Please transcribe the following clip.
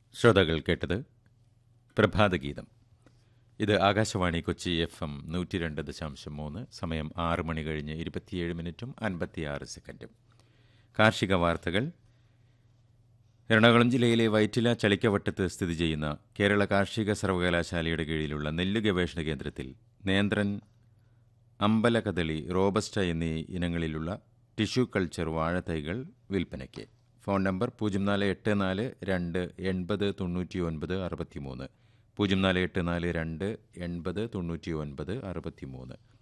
ശ്രോതാക്കൾ കേട്ടത് പ്രഭാതഗീതം ഇത് ആകാശവാണി കൊച്ചി എഫ് എം നൂറ്റി രണ്ട് ദശാംശം മൂന്ന് സമയം ആറ് മണി കഴിഞ്ഞ് ഇരുപത്തിയേഴ് മിനിറ്റും അൻപത്തിയാറ് സെക്കൻഡും കാർഷിക വാർത്തകൾ എറണാകുളം ജില്ലയിലെ വൈറ്റില ചളിക്കവട്ടത്ത് സ്ഥിതി ചെയ്യുന്ന കേരള കാർഷിക സർവകലാശാലയുടെ കീഴിലുള്ള നെല്ല് ഗവേഷണ കേന്ദ്രത്തിൽ നേന്ത്രൻ അമ്പലകദളി റോബസ്റ്റ എന്നീ ഇനങ്ങളിലുള്ള ടിഷ്യൂ കൾച്ചർ വാഴത്തൈകൾ വിൽപ്പനയ്ക്ക് ഫോൺ നമ്പർ പൂജ്യം നാല് എട്ട് നാല് രണ്ട് എൺപത് തൊണ്ണൂറ്റി ഒൻപത് അറുപത്തി മൂന്ന് പൂജ്യം നാല് എട്ട് നാല് രണ്ട് എൺപത് തൊണ്ണൂറ്റി ഒൻപത് അറുപത്തി മൂന്ന്